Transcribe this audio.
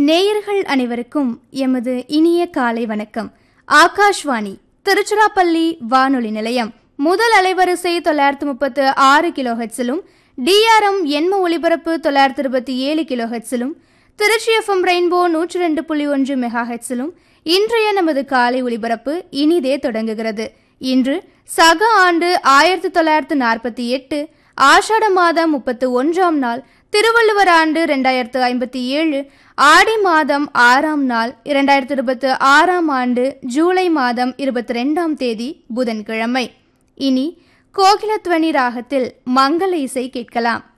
நேயர்கள் அனைவருக்கும் எமது இனிய காலை வணக்கம் ஆகாஷ்வாணி திருச்சிராப்பள்ளி வானொலி நிலையம் முதல் அலைவரிசை தொள்ளாயிரத்து முப்பத்து ஆறு கிலோ ஹெட்ஸிலும் டிஆர்எம் எண்ம ஒலிபரப்பு தொள்ளாயிரத்து இருபத்தி ஏழு கிலோ ஹெட்ஸிலும் திருச்சி எஃப்எம் ரெயின்போ நூற்றி ரெண்டு புள்ளி ஒன்று மெகா ஹெட்ஸிலும் இன்றைய நமது காலை ஒலிபரப்பு இனிதே தொடங்குகிறது இன்று சக ஆண்டு ஆயிரத்தி தொள்ளாயிரத்து நாற்பத்தி எட்டு ஆஷாட மாதம் முப்பத்து ஒன்றாம் நாள் திருவள்ளுவர் ஆண்டு இரண்டாயிரத்து ஐம்பத்தி ஏழு ஆடி மாதம் ஆறாம் நாள் இரண்டாயிரத்து இருபத்து ஆறாம் ஆண்டு ஜூலை மாதம் இருபத்தி ரெண்டாம் தேதி புதன்கிழமை இனி கோகிலத்வனி ராகத்தில் மங்கள இசை கேட்கலாம்